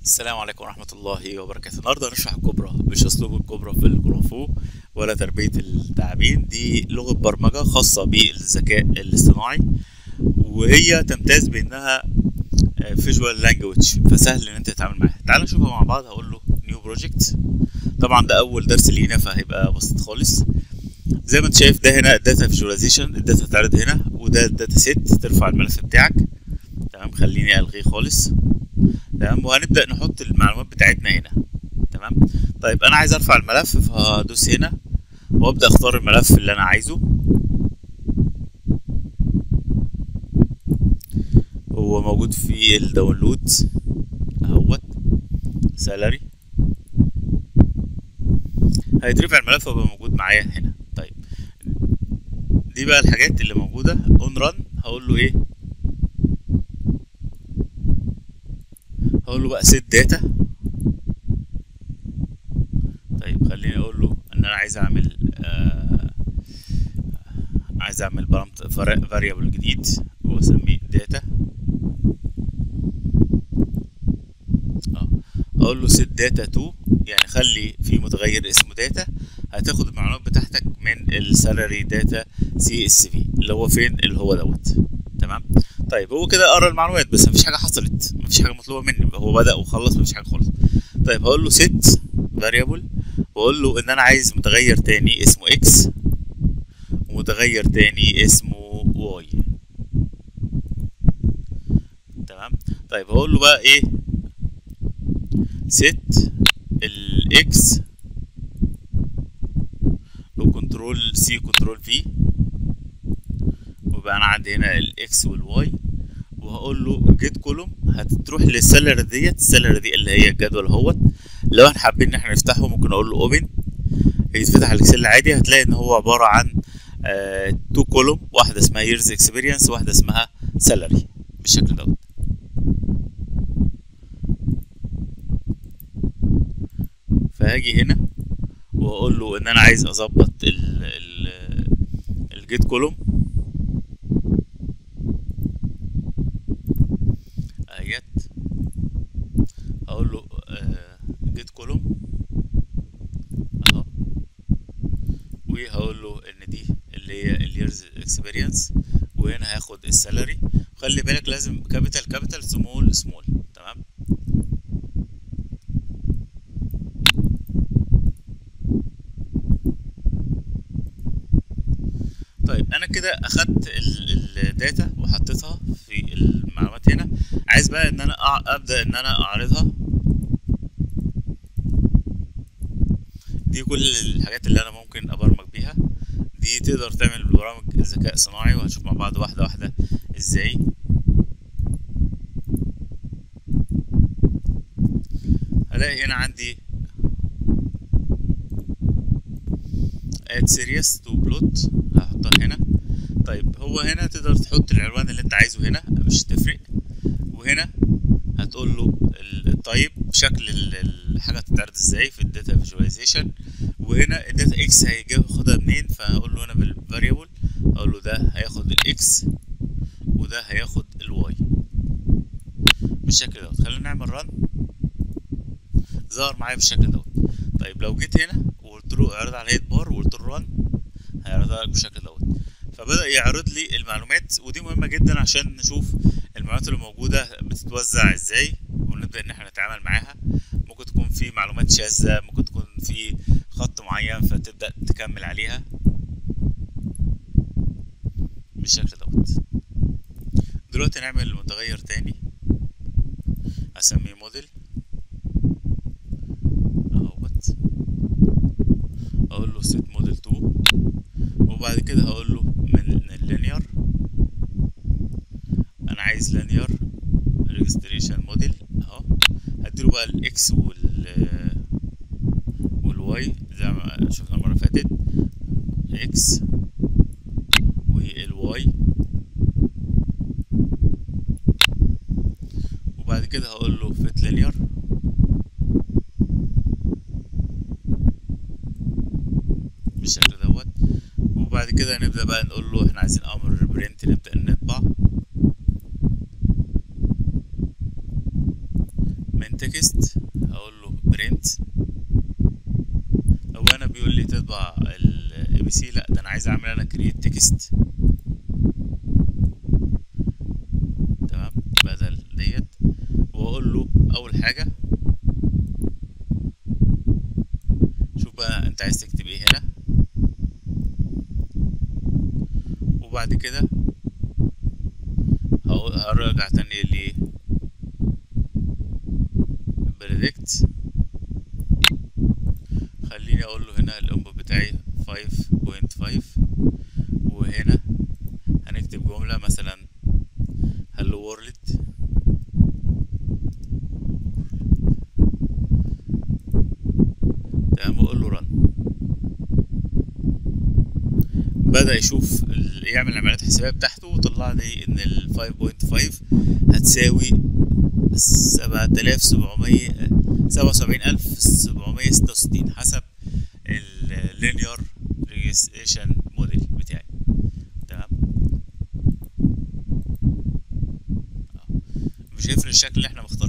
السلام عليكم ورحمة الله وبركاته النهاردة هنشرح الكوبرا مش أسلوب الكوبرا في الكونغفو ولا تربية التعابين دي لغة برمجة خاصة بالذكاء الاصطناعي وهي تمتاز بأنها فيجوال لانجوج فسهل إن أنت تتعامل معاها تعال نشوفها مع بعض هقول له نيو بروجكت طبعا ده أول درس لينا فهيبقى بسيط خالص زي ما انت شايف ده هنا الداتا فيجواليزيشن الداتا تتعرض هنا وده الداتا سيت ترفع الملف بتاعك تمام خليني الغيه خالص تمام وهنبدا نحط المعلومات بتاعتنا هنا تمام طيب انا عايز ارفع الملف فهدوس هنا وابدا اختار الملف اللي انا عايزه هو موجود في الداونلود اهوت سالري هيترفع الملف ويبقى موجود معايا هنا طيب دي بقى الحاجات اللي موجوده اون ران هقول له ايه هقول له بقى سيت داتا طيب خليني اقول له ان انا عايز اعمل آه عايز اعمل بارامتر فاريبل جديد واسميه داتا اه هقول له سيت داتا 2 يعني خلي في متغير اسمه داتا هتاخد المعلومات بتاعتك من السالري داتا سي اس في اللي هو فين اللي هو دوت تمام طيب هو كده قرا المعلومات بس مفيش حاجه حصلت مفيش حاجه مطلوبه مني هو بدا وخلص مفيش حاجه خالص طيب هقول له set variable واقول له ان انا عايز متغير تاني اسمه x ومتغير تاني اسمه y تمام طيب هقول له بقى ايه set الاكس وكنترول سي كنترول في ويبقى انا عندي هنا الاكس والواي وهقول له جيت كولوم هتروح للسالري ديت السالري دي اللي هي الجدول اهوت لو احنا حابين ان احنا نفتحه ممكن اقول له اوبن يتفتح الاكسل عادي هتلاقي ان هو عباره عن آه تو كولوم واحده اسمها ييرز اكسبيرينس واحده اسمها سالري بالشكل دوت فهاجي هنا واقول له ان انا عايز اظبط ال ال الجيت كولوم اهيت اقول له جيت كولوم اهو وهقول له ان دي اللي هي اليرز اكسبيرينس وهنا هاخد السالري خلي بالك لازم كابيتال كابيتال سمول سمول تمام طيب انا كده اخدت الداتا وحطيتها في المعلومات هنا عايز بقى ان انا ابدا ان انا اعرضها دي كل الحاجات اللي انا ممكن ابرمج بيها دي تقدر تعمل برامج ذكاء صناعي وهنشوف مع بعض واحده واحده ازاي هلاقي هنا عندي add series to plot هحطها هنا طيب هو هنا تقدر تحط العنوان اللي انت عايزه هنا مش تفرق وهنا هتقول له التايب شكل الحاجه هتتعرض ازاي في الداتا فيجواليزيشن وهنا الداتا اكس هياخدها منين فهقول له هنا بالفاريبل اقول له ده هياخد الاكس وده هياخد الواي بالشكل دوت خلينا نعمل رن ظهر معايا بالشكل دوت طيب لو جيت هنا وقلت له اعرض على هيد بار وقلت له رن هيعرضها لك بالشكل دوت فبدا يعرض لي المعلومات ودي مهمه جدا عشان نشوف المعلومات اللي موجوده بتتوزع ازاي ونبدا ان احنا نتعامل معاها ممكن تكون في معلومات شاذه ممكن تكون في خط معين فتبدا تكمل عليها بالشكل دوت دلوقتي نعمل متغير تاني اسميه موديل اهوت اقول له set model 2 وبعد كده هقول له من اللينير انا عايز لينير ريجستريشن موديل اهو هديله بقى الاكس وال والواي زي ما شفنا المره اللي فاتت اكس والواي وبعد كده هقول له fit linear بالشكل دوت وبعد كده نبدأ بقى نقول له احنا عايزين امر برنت نبدأ نطبع من تكست تكست هقول له برنت هو انا بيقول لي تطبع الاي بي سي لا ده انا عايز اعمل انا كرييت تكست تمام بدل ديت واقول له اول حاجه شوف بقى انت عايز تكتب ايه هنا وبعد كده هقول هرجع تاني ل بريدكت خليني اقول له هنا الانبوت بتاعي 5.5 وهنا هنكتب جملة مثلا hello world تمام واقول له run بدأ يشوف ال- يعمل العمليات الحسابية بتاعته وطلع لي إن ال 5.5 هتساوي سبعة آلاف سبعمية سبعة وسبعين ألف سبعمية ستة وستين حسب ال linear regression model بتاعي تمام آه. مش هيفرق الشكل اللي احنا مختارينه